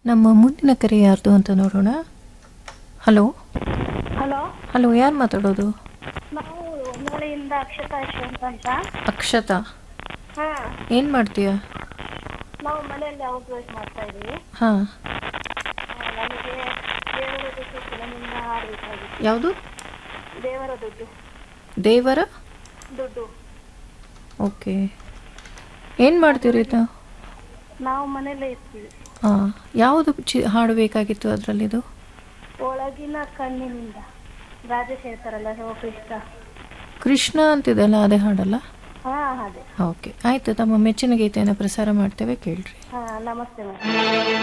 ನಮ್ಮ ಮುಂದಿನ ಕರೆ ಯಾರ್ದು ಅಂತ ನೋಡೋಣ ಹಲೋ ಹಲೋ ಹಲೋ ಯಾರು ಮಾತಾಡೋದು ನಾವು ಮೂಳೆಯಿಂದ ಅಕ್ಷತಾ ಯಶವಂತ್ ಅಂತ ಅಕ್ಷತಾ ಹಾ ಏನು ಮಾಡ್ತೀಯ ನಾವು ಮನೆಯಲ್ಲಿ ಹೌಸ್ ವೈಫ್ ಮಾಡ್ತಾ ಇದೀವಿ ಹಾಂ ಆ, ನಮಗೆ ದೇವರ ದುಡ್ಡು ಫಿಲಮಿಂದ ಹಾಡಬೇಕಾಗಿತ್ತು ಯಾವುದು ದೇವರ ದುಡ್ಡು ದೇವರ ದುಡ್ಡು ಓಕೆ ಏನು ಮಾಡ್ತೀರಿ ತಾವು ನಾವು ಮನೆಯಲ್ಲೇ ಇರ್ತೀವಿ ಹಾಂ ಯಾವುದು ಚಿ ಹಾಡು ಬೇಕಾಗಿತ್ತು ಅದರಲ್ಲಿದು ಒಳಗಿನ ಕಣ್ಣಿನಿಂದ ರಾಜೇಶ್ ಹೇಳ್ತಾರಲ್ಲ ಓ ಕೃಷ್ಣ ಕೃಷ್ಣ ಅಂತಿದೆಲ್ಲ ಅದೇ ಹಾಡಲ್ಲ ಹಾ ಅದೇ ಓಕೆ ಆಯಿತು ತಮ್ಮ ಮೆಚ್ಚಿನ ಗೀತೆಯನ್ನು ಪ್ರಸಾರ ಮಾಡ್ತೇವೆ ಕೇಳ್ರಿ ಹಾ ನಮಸ್ತೆ ಮೇಡಮ್